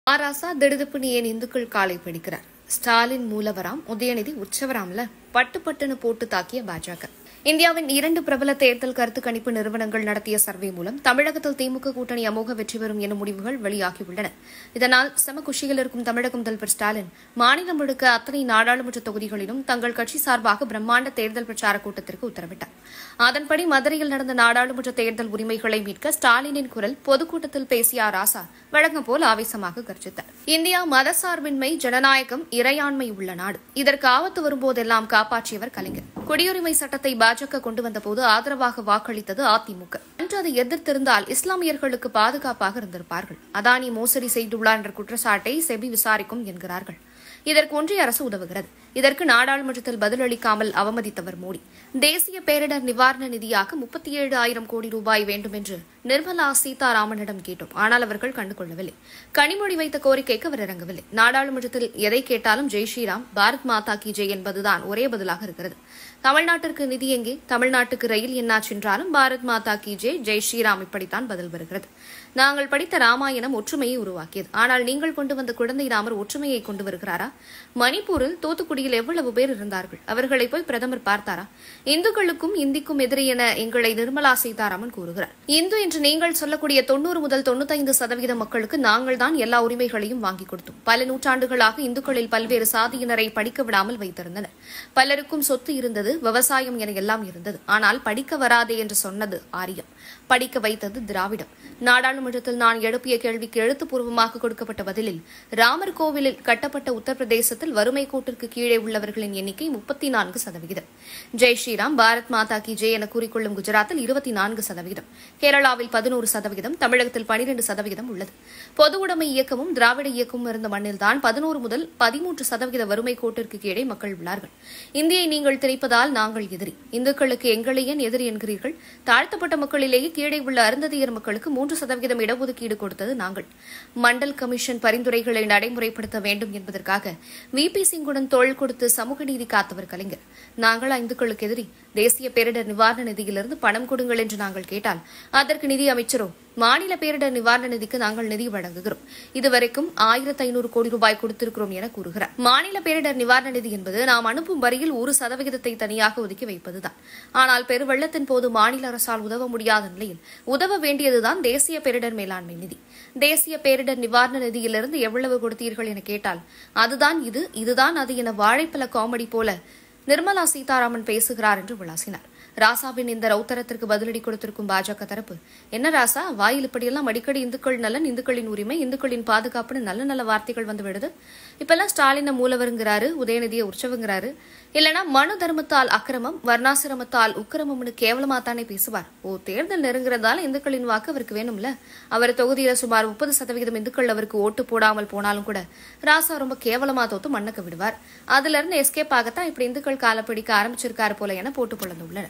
ஆராசா திடுதிப்புன்னு ஏன் இந்துக்கள் காலை பிடிக்கிறார் ஸ்டாலின் மூலவராம் உதயநிதி உற்சவராம்ல பட்டு பட்டுன்னு போட்டு தாக்கிய பாஜக இந்தியாவின் இரண்டு பிரபல தேர்தல் கருத்து கணிப்பு நிறுவனங்கள் நடத்திய சர்வே மூலம் தமிழகத்தில் திமுக கூட்டணி அமோக வெற்றி பெறும் எனும் முடிவுகள் வெளியாகியுள்ளன இதனால் செம குஷியில் இருக்கும் தமிழக முதல்வர் ஸ்டாலின் மாநிலம் முழுக்க அத்தனை நாடாளுமன்ற தொகுதிகளிலும் தங்கள் கட்சி சார்பாக பிரம்மாண்ட தேர்தல் பிரச்சார கூட்டத்திற்கு உத்தரவிட்டார் அதன்படி மதுரையில் நடந்த நாடாளுமன்ற தேர்தல் உரிமைகளை மீட்க ஸ்டாலினின் குரல் பொதுக்கூட்டத்தில் பேசிய ஆ ராசா வழக்கம் போல் ஆவேசமாக கர்ஜித்தார் இந்தியா மதசார்பின்மை ஜனநாயகம் இறையாண்மை உள்ள நாடு இதற்கு ஆபத்து வரும்போதெல்லாம் காப்பாற்றியவர் கலைஞர் குடியுரிமை சட்டத்தை பாஜக கொண்டு வந்தபோது ஆதரவாக வாக்களித்தது அதிமுக அன்று அதை எதிர்த்திருந்தால் இஸ்லாமியர்களுக்கு பாதுகாப்பாக இருந்திருப்பார்கள் அதானி மோசடி செய்துள்ளார் என்ற குற்றச்சாட்டை செபி விசாரிக்கும் என்கிறார்கள் இதற்கு ஒன்றிய அரசு உதவுகிறது இதற்கு நாடாளுமன்றத்தில் பதிலளிக்காமல் அவமதித்தவர் மோடி தேசிய பேரிடர் நிவாரண நிதியாக முப்பத்தி ஏழு ஆயிரம் கோடி ரூபாய் வேண்டும் என்று நிர்மலா சீதாராமனிடம் கேட்டோம் ஆனால் அவர்கள் கண்டுகொள்ளவில்லை கனிமொழி வைத்த கோரிக்கைக்கு அவர் இறங்கவில்லை நாடாளுமன்றத்தில் எதை கேட்டாலும் ஜெய் ஸ்ரீராம் பாரத் மாதா கி ஜெய் என்பதுதான் ஒரே பதிலாக இருக்கிறது தமிழ்நாட்டிற்கு நிதி எங்கே தமிழ்நாட்டுக்கு ரயில் என்னாச்சு என்றாலும் பாரத் மாதா கி ஜெய் ஜெய் ஸ்ரீராம் இப்படித்தான் பதில் வருகிறது நாங்கள் படித்த ராமாயணம் ஒற்றுமையை உருவாக்கியது ஆனால் நீங்கள் கொண்டு வந்த குழந்தை ராமர் ஒற்றுமையை கொண்டு வருகிறாரா மணிப்பூரில் தூத்துக்குடியில் எவ்வளவு பேர் இருந்தார்கள் அவர்களை போய் பிரதமர் பார்த்தாரா இந்துக்களுக்கும் இந்திக்கும் எதிரி என எங்களை நிர்மலா சீதாராமன் கூறுகிறார் இந்து என்று நீங்கள் சொல்லக்கூடிய தொன்னூறு முதல் தொண்ணூத்தைந்து சதவீத மக்களுக்கு நாங்கள் தான் எல்லா உரிமைகளையும் வாங்கி கொடுத்தோம் பல நூற்றாண்டுகளாக இந்துக்களில் பல்வேறு சாதியினரை படிக்க விடாமல் வைத்திருந்தனர் பலருக்கும் சொத்து இருந்தது விவசாயம் என எல்லாம் இருந்தது ஆனால் படிக்க வராதே என்று சொன்னது ஆரியம் படிக்க வைத்தது திராவிடம் நாடாளுமன்றத்தில் நான் எழுப்பிய கேள்விக்கு எழுத்துப்பூர்வமாக கொடுக்கப்பட்ட பதிலில் ராமர் கோவிலில் கட்டப்பட்ட உத்தரப்பிரதேசத்தில் வறுமை கோட்டிற்கு கீழே உள்ளவர்களின் எண்ணிக்கை முப்பத்தி நான்கு சதவிகிதம் ஜெய் ஸ்ரீராம் பாரத் மாதா கி ஜெய் என கூறிக்கொள்ளும் குஜராத்தில் இருபத்தி நான்கு சதவிகிதம் கேரளாவில் பதினோரு சதவிகிதம் தமிழகத்தில் பனிரெண்டு சதவிகிதம் உள்ளது பொது உடைமை இயக்கமும் திராவிட இயக்கமும் இருந்த மண்ணில்தான் பதினோரு முதல் பதிமூன்று சதவிகித வறுமை கோட்டிற்கு கீழே மக்கள் உள்ளார்கள் இந்தியை நீங்கள் திணிப்பதால் நாங்கள் எதிரி இந்துக்களுக்கு எங்களை ஏன் எதிரி என்கிறீர்கள் தாழ்த்தப்பட்ட மக்களிலேயே கீழே உள்ள அருந்ததியர் மக்களுக்கு மூன்று சதவிகிதம் இடஒதுக்கீடு கொடுத்தது நாங்கள் மண்டல் கமிஷன் பரிந்துரைகளை நடைமுறைப்படுத்த வேண்டும் என்பதற்காக வி பி சிங்குடன் தோள் கொடுத்து சமூக நீதி காத்தவர் கலைஞர் நாங்கள் இந்துக்களுக்கு எதிரி தேசிய பேரிடர் நிவாரண நிதியிலிருந்து பணம் கொடுங்கள் என்று நாங்கள் கேட்டால் அதற்கு நிதி அமைச்சரோ மாநில பேரிடர் நிவாரண நிதிக்கு நாங்கள் நிதி வழங்குகிறோம் இதுவரைக்கும் ஆயிரத்து ஐநூறு கோடி ரூபாய் கொடுத்திருக்கிறோம் என கூறுகிறார் மாநில பேரிடர் நிவாரண நிதி என்பது நாம் அனுப்பும் வரியில் ஒரு சதவிகிதத்தை தனியாக ஒதுக்கி வைப்பதுதான் ஆனால் பெருவெள்ளத்தின் போது மாநில அரசால் உதவ முடியாத நிலையில் உதவ வேண்டியதுதான் தேசிய பேரிடர் மேலாண்மை நிதி தேசிய பேரிடர் நிவாரண நிதியிலிருந்து எவ்வளவு கொடுத்தீர்கள் என கேட்டால் அதுதான் இது இதுதான் அது என வாழைப்பழ காமெடி போல நிர்மலா சீதாராமன் பேசுகிறார் என்று விளாசினார் ராசாவின் இந்த ரௌத்தரத்திற்கு பதிலடி கொடுத்திருக்கும் பாஜக தரப்பு என்ன ராசா வாயில் இப்படியெல்லாம் அடிக்கடி இந்துக்கள் நலன் இந்துக்களின் உரிமை இந்துக்களின் பாதுகாப்புன்னு நல்ல நல்ல வார்த்தைகள் வந்து விடுது இப்பெல்லாம் ஸ்டாலினை மூலவருங்கிறாரு உதயநிதியை உற்சவங்கிறாரு இல்லனா மனு தர்மத்தால் அக்கிரமம் வர்ணாசிரமத்தால் உக்கிரமம்னு கேவலமா தானே பேசுவார் ஓ தேர்தல் நெருங்குறதால இந்துக்களின் வாக்கு அவருக்கு வேணும்ல அவர் தொகுதியில சுமார் முப்பது சதவிகிதம் இந்துக்கள் அவருக்கு ஓட்டு போடாமல் போனாலும் கூட ராசா ரொம்ப கேவலமா தோத்து மண்ணக்க விடுவார் அதுல இருந்து எஸ்கேப் ஆகத்தான் இப்படி இந்துக்கள் கால பிடிக்க ஆரம்பிச்சிருக்காரு போல என போட்டு பொழந்துள்ளனர்